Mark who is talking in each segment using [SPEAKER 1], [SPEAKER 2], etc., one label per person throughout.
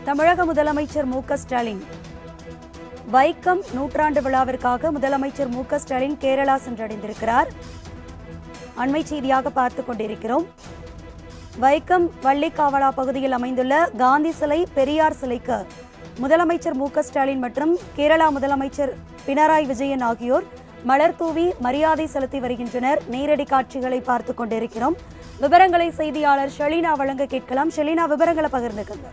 [SPEAKER 1] தமிழக முதலமைச்சர் மு க ஸ்டாலின் வைக்கம் நூற்றாண்டு விழாவிற்காக முதலமைச்சர் மு க ஸ்டாலின் கேரளா சென்றடைந்திருக்கிறார் அண்மை செய்தியாக பார்த்துக் கொண்டிருக்கிறோம் வைக்கம் வள்ளிக்காவலா பகுதியில் அமைந்துள்ள காந்தி சிலை பெரியார் சிலைக்கு முதலமைச்சர் மு க ஸ்டாலின் மற்றும் கேரளா முதலமைச்சர் பினராயி விஜயன் ஆகியோர் மலர் தூவி மரியாதை செலுத்தி வருகின்றனர் நேரடி காட்சிகளை பார்த்துக் கொண்டிருக்கிறோம் விவரங்களை செய்தியாளர் ஷெலினா வழங்க கேட்கலாம் ஷெலினா விவரங்களை பகிர்ந்துக்கங்க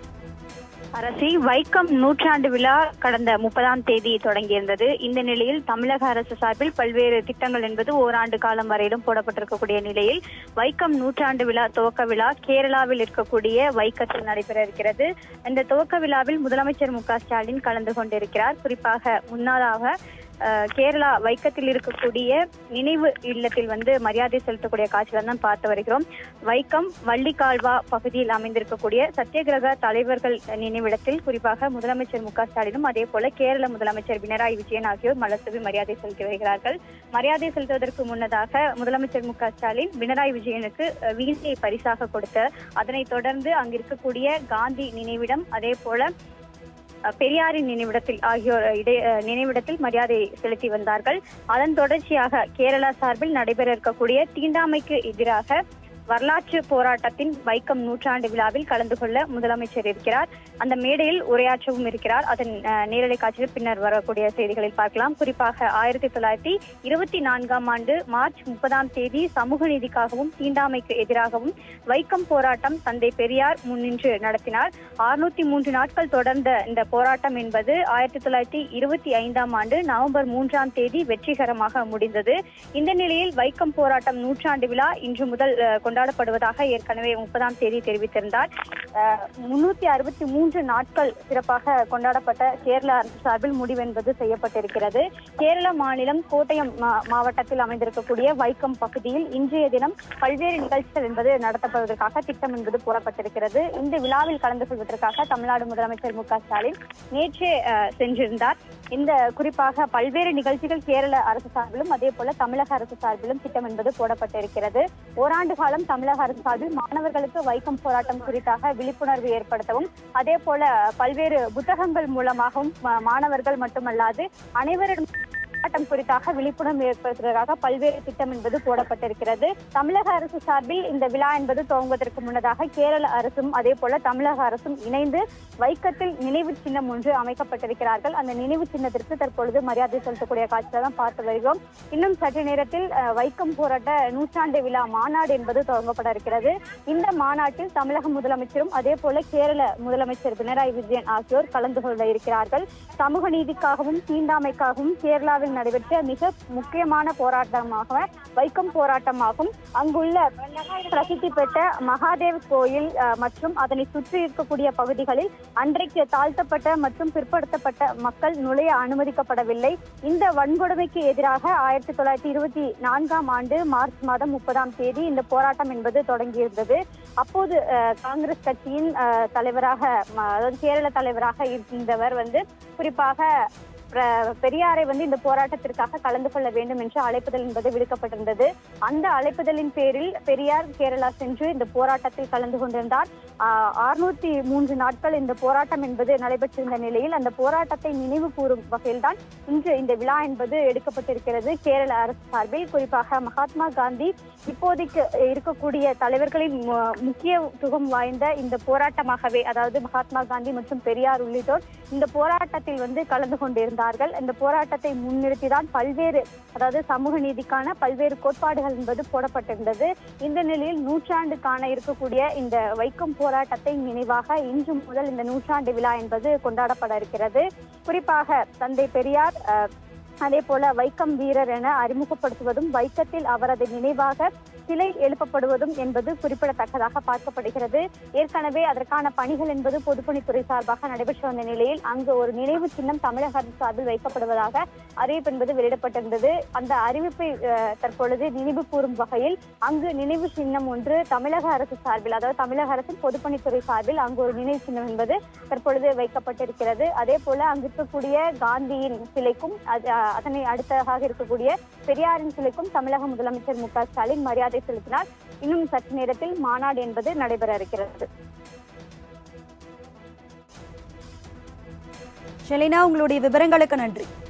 [SPEAKER 2] அரசி வைக்கம் நூற்றாண்டு விழா கடந்த முப்பதாம் தேதி தொடங்கியிருந்தது இந்த நிலையில் தமிழக அரசு சார்பில் பல்வேறு திட்டங்கள் என்பது ஓராண்டு காலம் வரையிலும் போடப்பட்டிருக்கக்கூடிய நிலையில் வைக்கம் நூற்றாண்டு விழா துவக்க விழா கேரளாவில் இருக்கக்கூடிய வைக்கத்தில் நடைபெற இருக்கிறது இந்த துவக்க விழாவில் முதலமைச்சர் மு க ஸ்டாலின் கலந்து கொண்டிருக்கிறார் குறிப்பாக முன்னதாக அஹ், கேரளா வைக்கத்தில் இருக்கக்கூடிய நினைவு இல்லத்தில் வந்து மரியாதை செலுத்தக்கூடிய காட்சிகள் தான் பார்த்து வருகிறோம் வைக்கம் வள்ளிக்கால்வா பகுதியில் அமைந்திருக்கக்கூடிய சத்தியகிரக தலைவர்கள் நினைவிடத்தில் குறிப்பாக முதலமைச்சர் மு க ஸ்டாலினும் அதே போல கேரள முதலமைச்சர் பினராயி விஜயன் ஆகியோர் மலர்தூவி மரியாதை செலுத்தி வருகிறார்கள் மரியாதை செலுத்துவதற்கு முன்னதாக முதலமைச்சர் மு க ஸ்டாலின் பினராயி விஜயனுக்கு அஹ், வீணையை பரிசாக கொடுத்த அதனைத் தொடர்ந்து அங்கு இருக்கக்கூடிய காந்தி நினைவிடம் அதே போல அஹ், பெரியாரின் நினைவிடத்தில் ஆகியோர் இடை அஹ், நினைவிடத்தில் மரியாதை செலுத்தி வந்தார்கள் அதன் தொடர்ச்சியாக கேரளா சார்பில் நடைபெற இருக்கக்கூடிய தீண்டாமைக்கு எதிராக வரலாற்று போராட்டத்தின் வைக்கம் நூற்றாண்டு விழாவில் கலந்து கொள்ள முதலமைச்சர் இருக்கிறார் அந்த மேடையில் உரையாற்றவும் இருக்கிறார் அதன் அஹ், நேரலை காட்சியில் பின்னர் வரக்கூடிய செய்திகளில் பார்க்கலாம் குறிப்பாக ஆயிரத்தி தொள்ளாயிரத்தி இருபத்தி நான்காம் ஆண்டு மார்ச் முப்பதாம் தேதி சமூக நீதிக்காகவும் தீண்டாமைக்கு எதிராகவும் வைக்கம் போராட்டம் தந்தை பெரியார் முன்னின்று நடத்தினார் அறுநூத்தி மூன்று நாட்கள் தொடர்ந்த இந்த போராட்டம் என்பது ஆயிரத்தி தொள்ளாயிரத்தி இருபத்தி ஐந்தாம் ஆண்டு நவம்பர் மூன்றாம் தேதி வெற்றிகரமாக முடிந்தது இந்த நிலையில் வைக்கம் போராட்டம் நூற்றாண்டு விழா இன்று முதல் அஹ், கொண்டாடப்படுவதாக ஏற்கனவே முப்பதாம் தேதி தெரிவித்திருந்தார் முன்னூத்தி அறுபத்தி மூன்று நாட்கள் சிறப்பாக கொண்டாடப்பட்ட கேரள அரசு சார்பில் முடிவு என்பது செய்யப்பட்டிருக்கிறது கேரள மாநிலம் கோட்டயம் மா- மாவட்டத்தில் அமைந்திருக்கக்கூடிய வைக்கம் பகுதியில் இன்றைய தினம் பல்வேறு நிகழ்ச்சிகள் என்பது நடத்தப்படுவதற்காக திட்டம் என்பது கூறப்பட்டிருக்கிறது இந்த விழாவில் கலந்து கொள்வதற்காக தமிழ்நாடு முதலமைச்சர் மு க ஸ்டாலின் நேற்றே அஹ், சென்றிருந்தார் இந்த குறிப்பாக பல்வேறு நிகழ்ச்சிகள் கேரள அரசு சார்பிலும் அதே போல தமிழக அரசு சார்பிலும் திட்டம் என்பது போடப்பட்டிருக்கிறது ஓராண்டு காலம் தமிழக அரசு சார்பில் மாணவர்களுக்கு வைக்கம் போராட்டம் குறித்தாக விழிப்புணர்வு ஏற்படுத்தவும் அதே போல பல்வேறு புத்தகங்கள் மூலமாகவும் மா- மாணவர்கள் மட்டுமல்லாது அனைவரிடம் போராட்டம் குறித்தாக விழிப்புணர்வு ஏற்படுத்துவதற்காக பல்வேறு திட்டம் என்பது போடப்பட்டிருக்கிறது தமிழக அரசு சார்பில் இந்த விழா என்பது துவங்குவதற்கு முன்னதாக கேரள அரசும் அதே போல தமிழக அரசும் இணைந்து வைக்கத்தில் நினைவு சின்னம் ஒன்று அமைக்கப்பட்டிருக்கிறார்கள் அந்த நினைவு சின்னத்திற்கு தற்பொழுது மரியாதை செலுத்தக்கூடிய காட்சியை தான் பார்த்து வருகிறோம் இன்னும் சற்று நேரத்தில் அஹ், வைக்கம் போராட்ட நூற்றாண்டு விழா மாநாடு என்பது துவங்கப்பட இருக்கிறது இந்த மாநாட்டில் தமிழக முதலமைச்சரும் அதே போல கேரள முதலமைச்சர் பினராயி விஜயன் ஆகியோர் கலந்து கொள்ள இருக்கிறார்கள் சமூக நீதிக்காகவும் தீண்டாமைக்காகவும் கேரளாவில் நடைபெற்ற மிக முக்கியமான போராட்டமாக வைக்கம் போராட்டமாகும் அங்குள்ள பிரசித்தி பெற்ற மகாதேவ் கோயில் அஹ், மற்றும் அதனை சுற்றி இருக்கக்கூடிய பகுதிகளில் அன்றைக்கு தாழ்த்தப்பட்ட மற்றும் பிற்படுத்தப்பட்ட மக்கள் நுழைய அனுமதிக்கப்படவில்லை இந்த வன்கொடுமைக்கு எதிராக ஆயிரத்தி தொள்ளாயிரத்தி இருபத்தி நான்காம் ஆண்டு மார்ச் மாதம் முப்பதாம் தேதி இந்த போராட்டம் என்பது தொடங்கியிருந்தது அப்போது அஹ், காங்கிரஸ் கட்சியின் அஹ், தலைவராக ம- அதாவது கேரள தலைவராக இருந்தவர் வந்து குறிப்பாக பிர- பெரியாரை வந்து இந்த போராட்டத்திற்காக கலந்து கொள்ள வேண்டும் என்ற அழைப்புதல் என்பது விடுக்கப்பட்டிருந்தது அந்த அழைப்புதலின் பேரில் பெரியார் கேரளா சென்று இந்த போராட்டத்தில் கலந்து கொண்டிருந்தார் அறுநூத்தி மூன்று நாட்கள் இந்த போராட்டம் என்பது நடைபெற்றிருந்த நிலையில் அந்த போராட்டத்தை நினைவு கூறும் வகையில்தான் இன்று இந்த விழா என்பது எடுக்கப்பட்டிருக்கிறது கேரள அரசு சார்பில் குறிப்பாக மகாத்மா காந்தி இப்போதைக்கு இருக்கக்கூடிய தலைவர்களின் மு- முக்கியத்துவம் வாய்ந்த இந்த போராட்டமாகவே அதாவது மகாத்மா காந்தி மற்றும் பெரியார் உள்ளிட்டோர் இந்த போராட்டத்தில் வந்து கலந்து கொண்டிருந்தார்கள் இந்த போராட்டத்தை முன்னிறுத்திதான் பல்வேறு அதாவது சமூக நீதிக்கான பல்வேறு கோட்பாடுகள் என்பது போடப்பட்டிருந்தது இந்த நிலையில் நூற்றாண்டு காண இருக்கக்கூடிய இந்த வைக்கம் போராட்டத்தை நினைவாக இன்று முதல் இந்த நூற்றாண்டு விழா என்பது கொண்டாடப்பட இருக்கிறது குறிப்பாக தந்தை பெரியார் அஹ், அதே போல வைக்கம் வீரர் என அறிமுகப்படுத்துவதும் வைக்கத்தில் அவரது நினைவாக சிலை எழுப்பப்படுவதும் என்பது குறிப்பிடத்தக்கதாக பார்க்கப்படுகிறது ஏற்கனவே அதற்கான பணிகள் என்பது பொதுப்பணித்துறை சார்பாக நடைபெற்று வந்த நிலையில் அங்கு ஒரு நினைவு சின்னம் தமிழக அரசு சார்பில் வைக்கப்படுவதாக அறிவிப்பு என்பது வெளியிடப்பட்டிருந்தது அந்த அறிவிப்பை அஹ், தற்பொழுது நினைவு கூறும் வகையில் அங்கு நினைவு சின்னம் ஒன்று தமிழக அரசு சார்பில் அதாவது தமிழக அரசின் பொதுப்பணித்துறை சார்பில் அங்கு ஒரு நினைவு சின்னம் என்பது தற்பொழுது வைக்கப்பட்டிருக்கிறது அதே போல அங்கு இருக்கக்கூடிய காந்தியின் சிலைக்கும் அது- அஹ், அதனை அடுத்ததாக இருக்கக்கூடிய பெரியாரின் சிலைக்கும் தமிழக முதலமைச்சர் மு க ஸ்டாலின் மரியாதை செலுத்தினார் இன்னும் சற்று நேரத்தில் மாநாடு என்பது நடைபெற இருக்கிறது
[SPEAKER 1] ஷெலினா உங்களுடைய விவரங்களுக்கு நன்றி